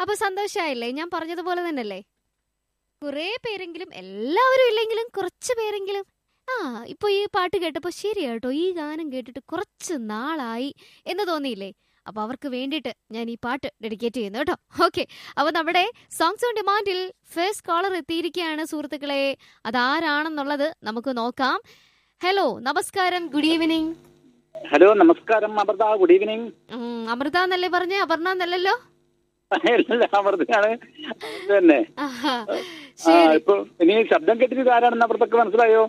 അപ്പൊ സന്തോഷായില്ലേ ഞാൻ പറഞ്ഞതുപോലെ തന്നെയല്ലേ കുറെ പേരെങ്കിലും എല്ലാവരും ഇല്ലെങ്കിലും കുറച്ച് പേരെങ്കിലും ആ ഇപ്പൊ ഈ പാട്ട് കേട്ടപ്പോ ശരിയാ കേട്ടോ ഈ ഗാനം കേട്ടിട്ട് കുറച്ച് നാളായി എന്ന് തോന്നിയില്ലേ അപ്പൊ അവർക്ക് വേണ്ടിയിട്ട് ഞാൻ ഈ പാട്ട് ഡെഡിക്കേറ്റ് ചെയ്യുന്നു കേട്ടോ ഓക്കെ അപ്പൊ നമ്മുടെ സോങ്സ് ഓൺ ഡിമാൻഡിൽ ഫസ്റ്റ് കോളർ എത്തിയിരിക്കുകയാണ് സുഹൃത്തുക്കളെ അതാരാണെന്നുള്ളത് നമുക്ക് നോക്കാം ഹലോ നമസ്കാരം ഗുഡ് ഈവനിങ് ഹലോ നമസ്കാരം അമൃത ഗുഡ് ഈവനിങ് അമൃത എന്നല്ലേ പറഞ്ഞ അപർണ എന്നല്ലല്ലോ എല്ലാം അമൃതയാണ് അമൃത തന്നെ ആഹാ, ആ ശരി ഇപ്പൊ ഇനി ശബ്ദം കേട്ടിട്ട് ഇത് ആരാണെന്ന് അമൃതക്ക് മനസ്സിലായോ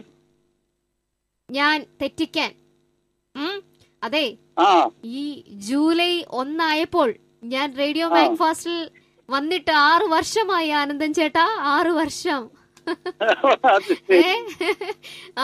ഞാൻ തെറ്റിക്കാൻ ഉം, അതെ ആ ഈ ജൂലൈ ഒന്നായപ്പോൾ ഞാൻ റേഡിയോ ആ. മാക് ഫാസ്റ്റിൽ വന്നിട്ട് ആറു വർഷമായി ആനന്ദൻ ചേട്ടാ ആറു വർഷം അത് ശരി. ഏ? ആ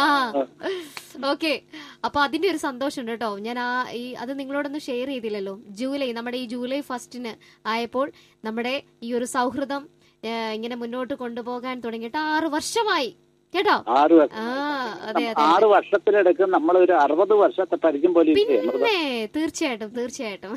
ഓക്കെ അപ്പൊ അതിന്റെ ഒരു സന്തോഷമുണ്ട് കേട്ടോ ഞാൻ ആ ഈ അത് നിങ്ങളോടൊന്നും ഷെയർ ചെയ്തില്ലല്ലോ ജൂലൈ നമ്മുടെ ഈ ജൂലൈ ഫസ്റ്റിന് ആയപ്പോൾ നമ്മുടെ ഈ ഒരു സൗഹൃദം ഏ, ഇങ്ങനെ മുന്നോട്ട് കൊണ്ടുപോകാൻ തുടങ്ങിയിട്ട് ആറു വർഷമായി കേട്ടോ ആറ് വർഷം ആ അതെ അതെ ആറ് വർഷത്തിലിടക്ക് നമ്മൾ ഒരു അറുപത് വർഷത്തെ പരിചയം പോലെ ഇല്ലേ അമൃത പിന്നെ തീർച്ചയായിട്ടും തീർച്ചയായിട്ടും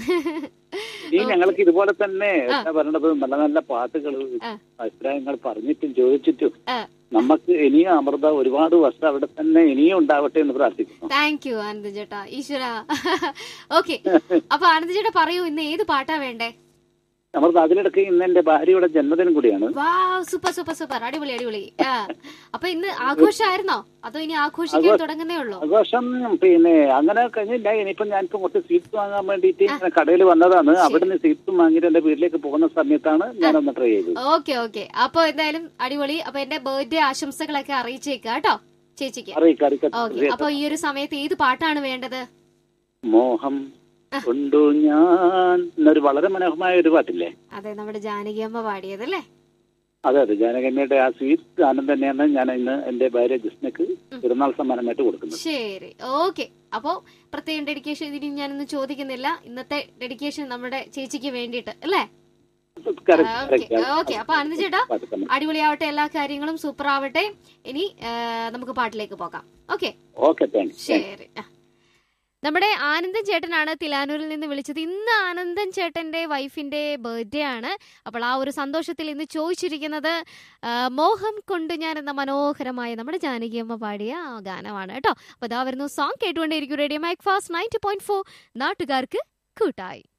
ഇനി ഞങ്ങൾക്ക് ഇതുപോലെ തന്നെ ആ. എന്താ പറയണത് നല്ല നല്ല പാട്ടുകൾ ആ. അഭിപ്രായങ്ങൾ പറഞ്ഞിട്ടും ചോദിച്ചിട്ടും ആ. നമുക്ക് ഇനിയും അമൃത ഒരുപാട് വർഷം അവിടെ തന്നെ ഇനിയും ഉണ്ടാവട്ടെ എന്ന് പ്രാർത്ഥിക്കുന്നു താങ്ക് യു ആനന്ദ ചേട്ടാ ഈശ്വര ഓക്കെ അപ്പൊ ആനന്ദ ചേട്ടാ പറയൂ ഇന്ന് ഏത് പാട്ടാ വേണ്ടേ അമൃത അതിനിടയ്ക്ക് ഇന്ന് എന്റെ ഭാര്യയുടെ ജന്മദിനം കൂടിയാണ് വാ സൂപ്പർ സൂപ്പർ സൂപ്പർ അടിപൊളി അടിപൊളി ആ. അപ്പൊ ഇന്ന് ആഘോഷമായിരുന്നോ അതോ ഇനി ആഘോഷിക്കാൻ ആഘോഷ- തുടങ്ങുന്നേ ഉള്ളൂ ആഘോഷം പിന്നെ അങ്ങനെ കഴിഞ്ഞില്ല ഇനിയിപ്പോ ഞാനിപ്പോ കുറച്ച് സ്വീറ്റ്സ് വാങ്ങാൻ വേണ്ടിയിട്ട് ഇങ്ങനെ കടയിൽ വന്നതാണ് അവിടുന്ന് സ്വീറ്റ്സും വാങ്ങിയിട്ട് എന്റെ വീട്ടിലേക്ക് പോകുന്ന സമയത്താണ് ഞാനൊന്ന് ട്രൈ ചെയ്തത് ഓക്കെ ഓക്കെ അപ്പൊ എന്തായാലും അടിപൊളി അപ്പൊ എന്റെ ബർത്ത്ഡേ ആശംസകളൊക്കെ അറിയിച്ചേക്കാം കേട്ടോ ചേച്ചിക്ക് അറിയിക്കാം അറിയിക്കാം ഓക്കെ അപ്പൊ ഈ ഒരു സമയത്ത് ഏത് പാട്ടാണ് വേണ്ടത് മോഹം കൊണ്ടു ഞാൻ എന്നൊരു വളരെ മനോഹരമായ ഒരു പാട്ടില്ലേ അതെ നമ്മുടെ ജാനകി അമ്മ പാടിയത് അല്ലേ അതെ അതെ ജാനകന്യയുടെ ആ സ്വീറ്റ് ഗാനം തന്നെയാണ് ഞാൻ ഇന്ന് എന്റെ ഭാര്യ ജിസ്നക്ക് പിറന്നാൾ സമ്മാനമായിട്ട് കൊടുക്കുന്നത് ശരി ഓക്കെ അപ്പോ പ്രത്യേകം ഡെഡിക്കേഷൻ ഇതിന് ഞാനൊന്ന് ചോദിക്കുന്നില്ല ഇന്നത്തെ ഡെഡിക്കേഷൻ നമ്മുടെ ചേച്ചിക്ക് വേണ്ടിയിട്ട് അല്ലേ Correct, ആ, correct. okay, okay. അപ്പൊ അനന്ത് ചേട്ടാ പാട്ട് തന്നെ. അടിപൊളിയാവട്ടെ എല്ലാ കാര്യങ്ങളും സൂപ്പർ ആവട്ടെ ഇനി ആ, നമുക്ക് പാട്ടിലേക്ക് പോകാം ഓക്കെ ഓക്കെ താങ്ക്സ് ശരി ആ. നമ്മുടെ ആനന്ദൻ ചേട്ടനാണ് തിലാനൂരിൽ നിന്ന് വിളിച്ചത് ഇന്ന് ആനന്ദൻ ചേട്ടന്റെ വൈഫിന്റെ ബർത്ത്ഡേ ആണ് അപ്പോൾ ആ ഒരു സന്തോഷത്തിൽ ഇന്ന് ചോദിച്ചിരിക്കുന്നത് ആ, മോഹം കൊണ്ട് ഞാൻ എന്ന മനോഹരമായ നമ്മുടെ ജാനകിയമ്മ പാടിയ ആ ഗാനമാണ് കേട്ടോ അപ്പൊ അതാ വരുന്നു സോങ് കേട്ടുകൊണ്ടേയിരിക്കും radio mike fast ninety point four നാട്ടുകാർക്ക് കൂട്ടായി